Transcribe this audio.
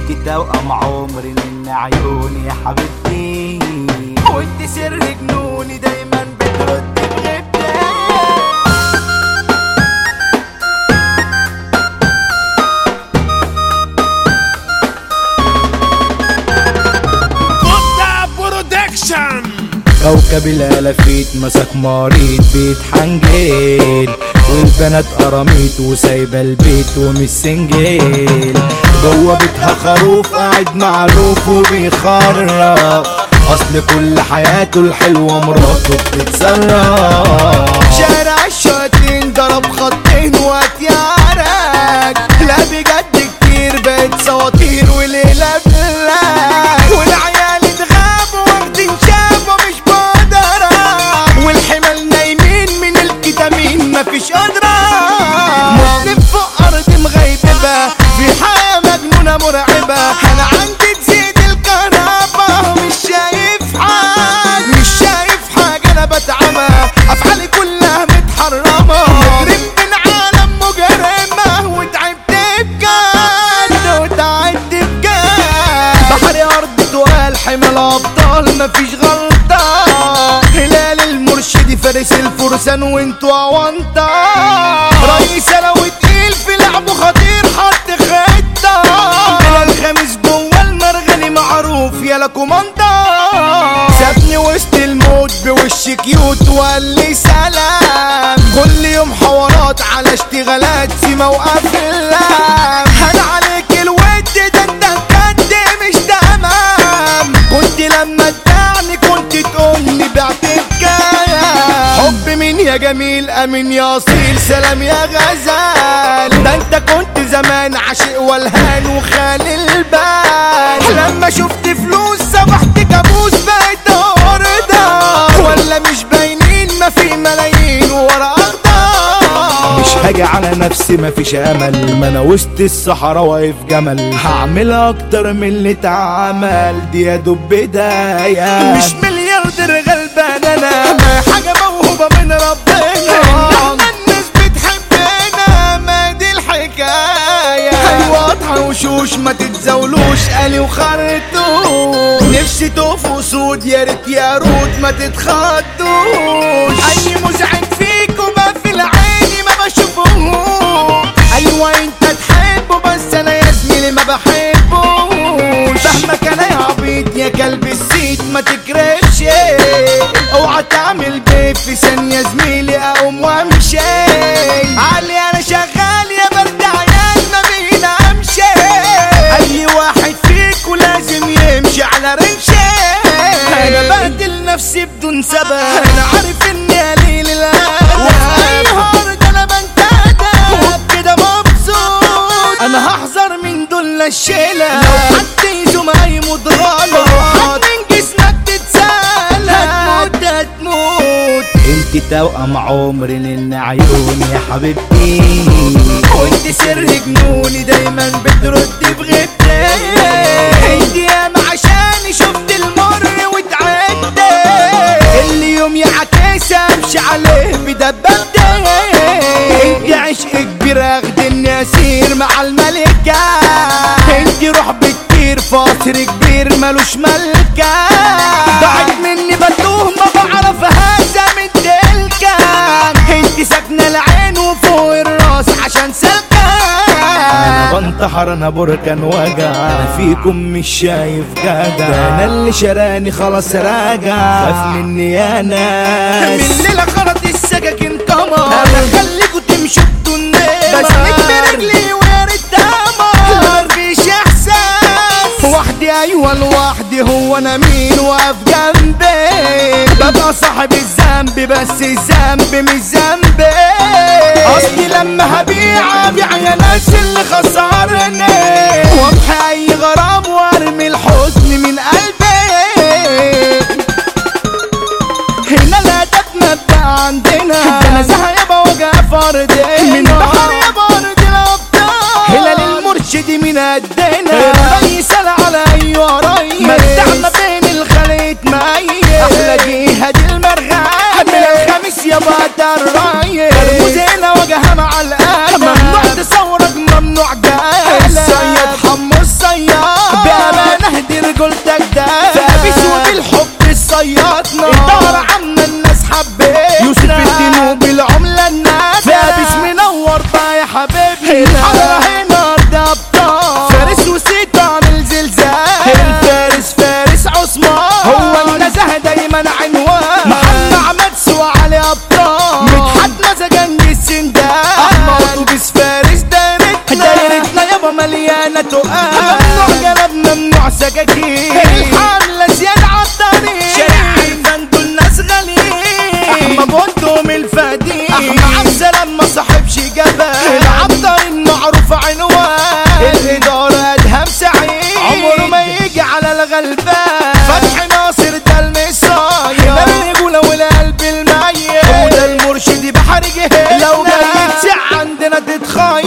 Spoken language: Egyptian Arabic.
انت توأم عمري من عيوني يا حبيبتي وانت سر جنوني دايما بترد بغيبتي قطع برودكشن كوكب الالافيت مسك مريض بيت حنجيل والبنات قراميط وسايبه البيت ومش سنجيل جوه بيتها خروف قاعد معروف وبيخرف اصل كل حياته الحلوه مراته بتتصرف شارع الشواتين ضرب خطين واتيارك لا بجد كتير بقت سواطير وليلة بلاك والعيال اتغابوا واخدين شافوا مش بقدرة والحمل نايمين من الكتامين مفيش قدرة مسلم فوق أرض مغيبة في حياة مجنونة مرعبة أنا عندي تزيد الكهرباء مش شايف حاجة مش شايف حاجة أنا بتعمى أفعالي كلها متحرمة مجرم من عالم مجرمة وتعبت بجد وتعبت بجد بحري أرض تقال حمل أبطال مفيش غلطة هلال المرشد فارس الفرسان وانتوا أونطة رئيس لو تقيل في لعبه خطير حط خطة هلال الخامس جوه المرغني معروف يا كوماندا سابني وسط الموت بوش كيوت وقال لي سلام كل يوم حوارات على اشتغالات في موقف اللام هان عليك الود ده انت بجد مش تمام كنت لما تدعني كنت تقول لي بعت بكام حب مين يا جميل امين يا اصيل سلام يا غزال ده انت كنت زمان عاشق والهان وخالي البال لما شفت فلوس سبحت كابوس بقيت ارضى ولا مش باينين ما في ملايين ورا اخضر مش هاجي على نفسي مفيش امل ما انا وسط الصحراء واقف جمل هعمل اكتر من اللي اتعمل دي يا دوب بدايه مش ملياردير غلبان انا ما حاجه موهوبه من ربنا احنا الناس بتحبنا ما دي الحكايه ايوه واضحه وشوش ما تتزاولوش قالي وخرطوش نفسي تقفوا سود يا ريت يا رود ما تتخضوش اي مزعج فيكم ما في العين ما بشوفوش ايوه انت تحبه بس انا يا زميلي ما بحبوش فهمك انا يا عبيط يا كلب السيد ما تكرهش اوعى تعمل بيت في ثانية زميلي اقوم وامشي علي انا شغال يا برد عيال ما بينامش اي واحد فيكو لازم يمشي على رمشي انا بهدل نفسي بدون سبب انا عارف اني قليل الادب وفي اي هارد انا بنتدب وبكده مبسوط انا هحذر من دول الشيلة لو حد يزوم هيموت غلط حد من جسمك تتسلى هتموت هتموت انت توأم عمري لان عيوني يا حبيبتي وانت سر جنوني دايما بترد بغيبتي انت ياما عشاني شفت المر واتعدت اللي يوم يعكس امشي عليه بدبابتي انت عشق كبير اخدني اسير مع الملكة انت روح بكتير فاصر كبير ملوش ملكة ضاعت مني بتوه ما بعرفهاش من تلك انت ساكنة العين وفوق الراس عشان سلكة انا بنتحر انا بركان وجع انا فيكم مش شايف جدع انا اللي شراني خلاص راجع خاف مني يا ناس من ليلة خرط السكاكين قمر انا خليكوا تمشوا بدون نمر بس نجم رجلي ويا ريت تمر مفيش احساس وحدي ايوه لوحدي هو انا مين واقف جنبي ببقى صاحب الذنب بس الذنب مش ذنبي اصلي لما هبيع ابيع يا ناس اللي خسرني وامحي اي غرام وارمي الحزن من قلبي هنا الهدف مبدأ عندنا ده نزاهة يابا وجع فردنا من بحر يابا ارض الابطال هلال المرشد من قدنا الرئيس على ايوه ريس مبدأنا بين الخليط ميت احلى جهة دي المرغات من الخميس يابا ده الريس الموزينة وجهها مع القلب ممنوع تصورك ممنوع جالك الصياد حمو الصياد الحضرة هنا ارض ابطال فارس وسيط عامل زلزال الفارس فارس عثمان هو النزهة دايما عنوان محمد عماد سوى علي ابطال مدحت مزاجنج السندان احمد اتوبيس فارس دايرتنا دايرتنا يابا مليانة تقال ممنوع جلب ممنوع سكاكين الحملة زيادة عالطريق شارع الفندق الناس غاليين احمد بنتهم الفدين احمد عبد السلام ما صاحبش جبل العبدر المعروف عنوان الادارة ادهم سعيد عمره ما يجي على الغلبان فتحي ناصر ده المصايا ده الرجولة والقلب الميت وده المرشد بحر جهاز لو جاي تسع عندنا تتخيل